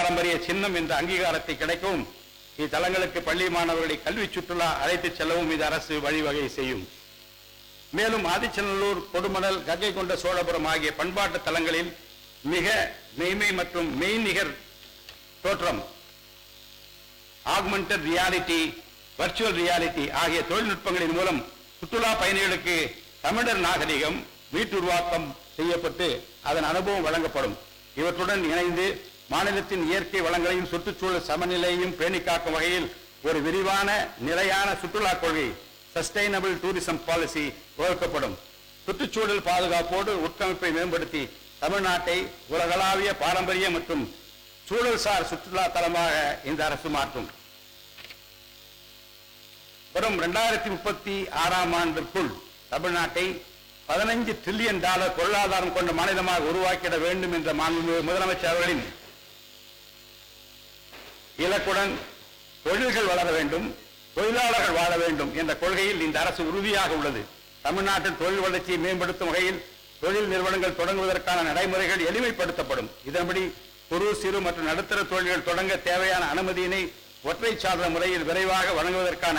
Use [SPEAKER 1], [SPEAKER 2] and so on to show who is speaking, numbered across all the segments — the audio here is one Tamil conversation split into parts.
[SPEAKER 1] பாரம்பரிய சின்னம் என்ற அங்கீகாரத்தை கிடைக்கவும் இத்தலங்களுக்கு பள்ளி மாணவர்களை கல்வி சுற்றுலா அழைத்துச் செல்லவும் இது அரசு வழிவகை செய்யும் மேலும் ஆதிச்சநல்லூர் கொடுமணல் கங்கை கொண்ட சோழபுரம் ஆகிய பண்பாட்டு தலங்களில் மிக மெய்மை மற்றும் மெய்நிகர் தோற்றம் ஆக்மெண்டட் ரியாலிட்டி வர்ச்சுவல் ரியாலிட்டி ஆகிய தொழில்நுட்பங்களின் மூலம் சுற்றுலா பயணிகளுக்கு தமிழர் நாகரிகம் மீட்டுருவாக்கம் செய்யப்பட்டு அதன் அனுபவம் வழங்கப்படும் இவற்றுடன் இணைந்து மாநிலத்தின் இயற்கை வளங்களையும் சுற்றுச்சூழல் சமநிலையையும் பேணிக் காக்கும் வகையில் ஒரு விரிவான நிலையான சுற்றுலா கொள்கை சஸ்டைனபிள் டூரிசம் பாலிசி வகுக்கப்படும் சுற்றுச்சூழல் பாதுகாப்போடு உட்கமைப்பை மேம்படுத்தி தமிழ்நாட்டை உலகளாவிய பாரம்பரிய மற்றும் சூழல்சார் சுற்றுலா தலமாக இந்த அரசு மாற்றும் வரும் இரண்டாயிரத்தி முப்பத்தி ஆறாம் ஆண்டிற்குள் தமிழ்நாட்டை பதினைஞ்சு டிரில்லியன் டாலர் பொருளாதாரம் கொண்ட மாநிலமாக உருவாக்கிட வேண்டும் என்ற மாண்புமிகு முதலமைச்சர் அவர்களின் இலக்குடன் தொழில்கள் வளர வேண்டும் தொழிலாளர்கள் வாழ வேண்டும் என்ற கொள்கையில் இந்த அரசு உறுதியாக உள்ளது தமிழ்நாட்டில் தொழில் வளர்ச்சியை மேம்படுத்தும் வகையில் தொழில் நிறுவனங்கள் தொடங்குவதற்கான நடைமுறைகள் எளிமைப்படுத்தப்படும் இதன்படி குறு சிறு மற்றும் நடுத்தர தொழில்கள் தொடங்க தேவையான அனுமதியினை ஒற்றை சாதன முறையில் விரைவாக வழங்குவதற்கான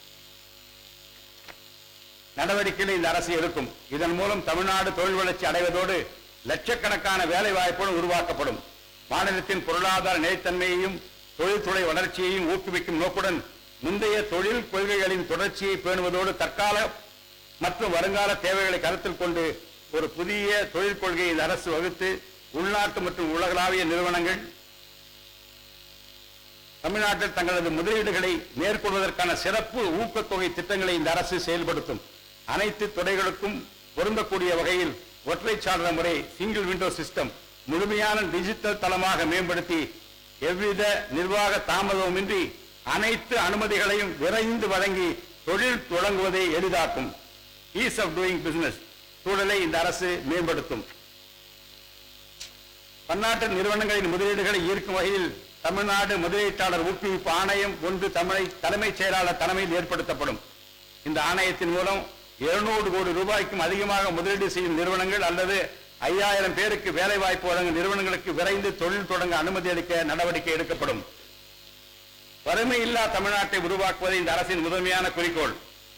[SPEAKER 1] நடவடிக்கைகளை இந்த அரசு எடுக்கும் இதன் மூலம் தமிழ்நாடு தொழில் வளர்ச்சி அடைவதோடு லட்சக்கணக்கான வேலை வாய்ப்புகள் உருவாக்கப்படும் மாநிலத்தின் பொருளாதார நிலைத்தன்மையையும் தொழில்துறை வளர்ச்சியையும் ஊக்குவிக்கும் நோக்குடன் முந்தைய தொழில் கொள்கைகளின் தொடர்ச்சியை பேணுவதோடு தற்கால மற்றும் வருங்கால தேவைகளை கருத்தில் கொண்டு ஒரு புதிய தொழில் கொள்கையை இந்த அரசு வகுத்து உள்நாட்டு மற்றும் உலகளாவிய நிறுவனங்கள் தமிழ்நாட்டில் தங்களது முதலீடுகளை மேற்கொள்வதற்கான சிறப்பு ஊக்கத்தொகை திட்டங்களை இந்த அரசு செயல்படுத்தும் அனைத்து துறைகளுக்கும் பொருந்தக்கூடிய வகையில் ஒற்றை சாதன முறை சிங்கிள் விண்டோ சிஸ்டம் முழுமையான டிஜிட்டல் தளமாக மேம்படுத்தி எவ்வித நிர்வாக தாமதமுமின்றி அனைத்து அனுமதிகளையும் விரைந்து வழங்கி தொழில் தொடங்குவதை எளிதாக்கும் ஈஸ் ஆஃப் டூயிங் பிசினஸ் சூழலை இந்த அரசு மேம்படுத்தும் பன்னாட்டு நிறுவனங்களின் முதலீடுகளை ஈர்க்கும் வகையில் தமிழ்நாடு முதலீட்டாளர் ஊக்குவிப்பு ஆணையம் ஒன்று தமிழை தலைமைச் செயலாளர் தலைமையில் ஏற்படுத்தப்படும் இந்த ஆணையத்தின் மூலம் 200 கோடி ரூபாய்க்கும் அதிகமாக முதலீடு செய்யும் நிறுவனங்கள் அல்லது ஐயாயிரம் பேருக்கு வேலை வாய்ப்பு வழங்கும் நிறுவனங்களுக்கு விரைந்து தொழில் தொடங்க அனுமதி அளிக்க நடவடிக்கை எடுக்கப்படும் வறுமை இல்லா தமிழ்நாட்டை உருவாக்குவதே இந்த அரசின் முதன்மையான குறிக்கோள்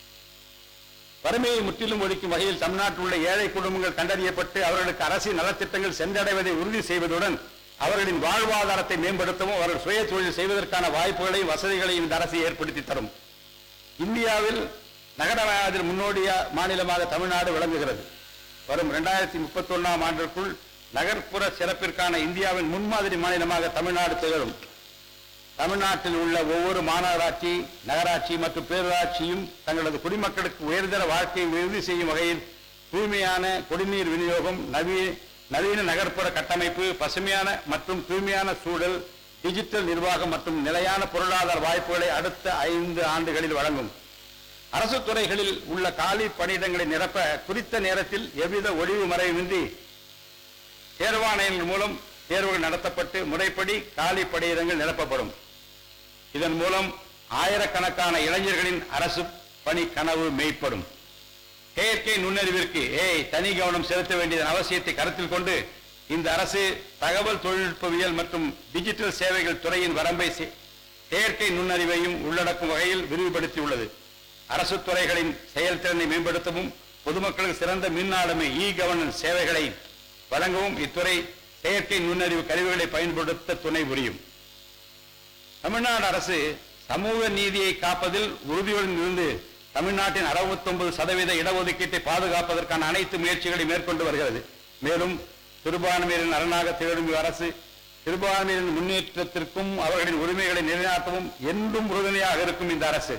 [SPEAKER 1] வறுமையை முற்றிலும் ஒழிக்கும் வகையில் தமிழ்நாட்டில் உள்ள ஏழை குடும்பங்கள் கண்டறியப்பட்டு அவர்களுக்கு அரசின் நலத்திட்டங்கள் சென்றடைவதை உறுதி செய்வதுடன் அவர்களின் வாழ்வாதாரத்தை மேம்படுத்தவும் அவர்கள் சுய தொழில் செய்வதற்கான வாய்ப்புகளையும் வசதிகளையும் இந்த அரசு ஏற்படுத்தி தரும் இந்தியாவில் நகரவாயத்தில் முன்னோடிய மாநிலமாக தமிழ்நாடு விளங்குகிறது வரும் இரண்டாயிரத்தி முப்பத்தி ஒன்னாம் ஆண்டிற்குள் நகர்ப்புற சிறப்பிற்கான இந்தியாவின் முன்மாதிரி மாநிலமாக தமிழ்நாடு திகழும் தமிழ்நாட்டில் உள்ள ஒவ்வொரு மாநகராட்சி நகராட்சி மற்றும் பேரூராட்சியும் தங்களது குடிமக்களுக்கு உயர்தர வாழ்க்கையை உறுதி செய்யும் வகையில் தூய்மையான குடிநீர் விநியோகம் நவீன நவீன நகர்ப்புற கட்டமைப்பு பசுமையான மற்றும் தூய்மையான சூழல் டிஜிட்டல் நிர்வாகம் மற்றும் நிலையான பொருளாதார வாய்ப்புகளை அடுத்த ஐந்து ஆண்டுகளில் வழங்கும் அரசு துறைகளில் உள்ள காலி பணியிடங்களை நிரப்ப குறித்த நேரத்தில் எவ்வித ஒளிவு மறைவின்றி தேர்வாணையங்கள் மூலம் தேர்வுகள் நடத்தப்பட்டு முறைப்படி காலி பணியிடங்கள் நிரப்பப்படும் இதன் மூலம் ஆயிரக்கணக்கான இளைஞர்களின் அரசு பணி கனவு மெய்ப்படும் செயற்கை நுண்ணறிவிற்கு ஏய் தனி கவனம் செலுத்த வேண்டியதன் அவசியத்தை கருத்தில் கொண்டு இந்த அரசு தகவல் தொழில்நுட்பவியல் மற்றும் டிஜிட்டல் சேவைகள் துறையின் வரம்பை செ- செயற்கை நுண்ணறிவையும் உள்ளடக்கும் வகையில் விரிவுபடுத்தியுள்ளது அரசு துறைகளின் செயல்திறனை மேம்படுத்தவும் பொதுமக்களுக்கு சிறந்த மின்னாளுமை இ கவர்னன்ஸ் சேவைகளை வழங்கவும் இத்துறை செயற்கை நுண்ணறிவு கருவிகளை பயன்படுத்த துணை புரியும் தமிழ்நாடு அரசு சமூக நீதியை காப்பதில் உறுதியுடன் இருந்து தமிழ்நாட்டின் 69% சதவீத இடஒதுக்கீட்டை பாதுகாப்பதற்கான அனைத்து முயற்சிகளை மேற்கொண்டு வருகிறது மேலும் சிறுபான்மையினரின் அரணாக திகழும் அரசு சிறுபான்மையினரின் முன்னேற்றத்திற்கும் அவர்களின் உரிமைகளை நிலைநாட்டவும் என்றும் உறுதுணையாக இருக்கும் இந்த அரசு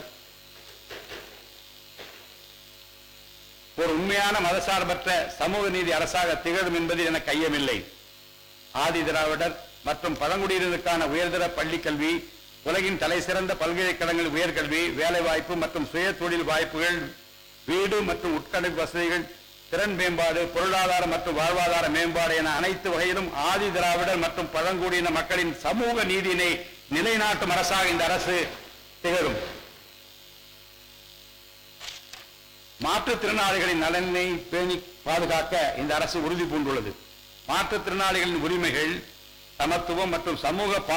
[SPEAKER 1] ஒரு உண்மையான மதசார்பற்ற சமூக நீதி அரசாக திகழும் என்பதில் எனக்கு ஐயமில்லை ஆதி திராவிடர் மற்றும் பழங்குடியினருக்கான உயர்தர பள்ளி கல்வி உலகின் தலைசிறந்த பல்கலைக்கழகங்கள் உயர்கல்வி வேலைவாய்ப்பு மற்றும் சுய தொழில் வாய்ப்புகள் வீடு மற்றும் உட்கட்டமைப்பு வசதிகள் திறன் மேம்பாடு பொருளாதார மற்றும் வாழ்வாதார மேம்பாடு என அனைத்து வகையிலும் ஆதி திராவிடர் மற்றும் பழங்குடியின மக்களின் சமூக நீதியினை நிலைநாட்டும் அரசாக இந்த அரசு திகழும் மாற்றுத்திறனாளிகளின் நலனை பேணி பாதுகாக்க இந்த அரசு உறுதி பூண்டுள்ளது மாற்றுத்திறனாளிகளின் உரிமைகள் சமத்துவம் மற்றும் சமூக பா-